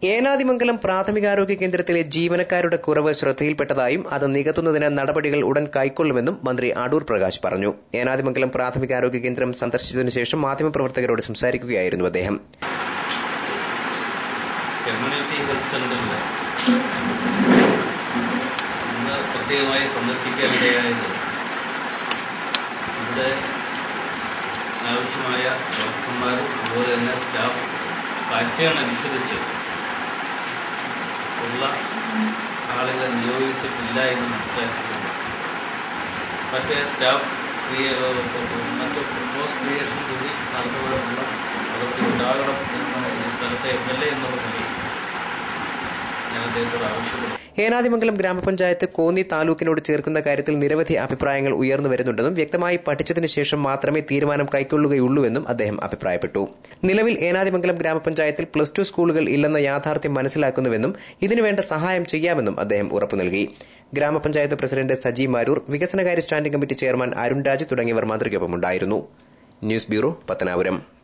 ഏനാദിമംഗലം പ്രാഥമികാരോഗ്യ കേന്ദ്രത്തിലെ ജീവനക്കാരുടെ കുറവ് ശ്രദ്ധയിൽപ്പെട്ടതായും അത് നികത്തുന്നതിന് നടപടികൾ ഉടൻ കൈക്കൊള്ളുമെന്നും മന്ത്രി അടൂർ പ്രകാശ് പറഞ്ഞു ഏനാദിമംഗലം പ്രാഥമികാരോഗ്യ കേന്ദ്രം സന്ദർശിച്ചതിനു ശേഷം മാധ്യമപ്രവർത്തകരോട് സംസാരിക്കുകയായിരുന്നു അദ്ദേഹം കമ്മ്യൂണിറ്റി ഹെൽത്ത് സെന്ററിൽ ഇന്ന് പ്രത്യേകമായി സന്ദർശിക്കാനിടയായത് ഇവിടെ ആവശ്യമായ ഡോക്ടർമാരും അതുപോലെ തന്നെ സ്റ്റാഫ് പാറ്റേൺ അനുസരിച്ച് ഉള്ള ആളുകളെ നിയോഗിച്ചിട്ടില്ല എന്ന് മനസ്സിലാക്കിയിട്ടുണ്ട് മറ്റേ സ്റ്റാഫ് ക്രിയ മറ്റ് പോസ്റ്റ് ക്രിയേഷൻ കൂടി നടത്തുവാനുള്ള അതൊക്കെ ഉണ്ടാകണം എന്ന് ഈ സ്ഥലത്തെ എം എൽ എ എന്നുള്ള നിലയിൽ ഞാൻ അദ്ദേഹത്തോട് ആവശ്യപ്പെടുന്നു ഏനാദിമംഗലം ഗ്രാമപഞ്ചായത്ത് കോന്നി താലൂക്കിനോട് ചേർക്കുന്ന കാര്യത്തിൽ നിരവധി അഭിപ്രായങ്ങൾ ഉയർന്നു വരുന്നുണ്ടെന്നും വ്യക്തമായി പഠിച്ചതിനു ശേഷം മാത്രമേ തീരുമാനം കൈക്കൊള്ളുകയുള്ളൂവെന്നും അദ്ദേഹം അഭിപ്രായപ്പെട്ടു നിലവിൽ ഏനാദിമംഗലം ഗ്രാമപഞ്ചായത്തിൽ പ്ലസ് ടു സ്കൂളുകൾ ഇല്ലെന്ന യാഥാർത്ഥ്യം മനസ്സിലാക്കുന്നുവെന്നും ഇതിനുവേണ്ട സഹായം ചെയ്യാമെന്നും അദ്ദേഹം ഉറപ്പു നൽകി ഗ്രാമപഞ്ചായത്ത് പ്രസിഡന്റ് സജി മാരൂർ വികസനകാര്യ standing committee chairman Arun Raj തുടങ്ങിയവർ മന്ത്രിക്കൊപ്പമുണ്ടായിരുന്നു ന്യൂസ് ബ്യൂറോ പത്തനാപുരം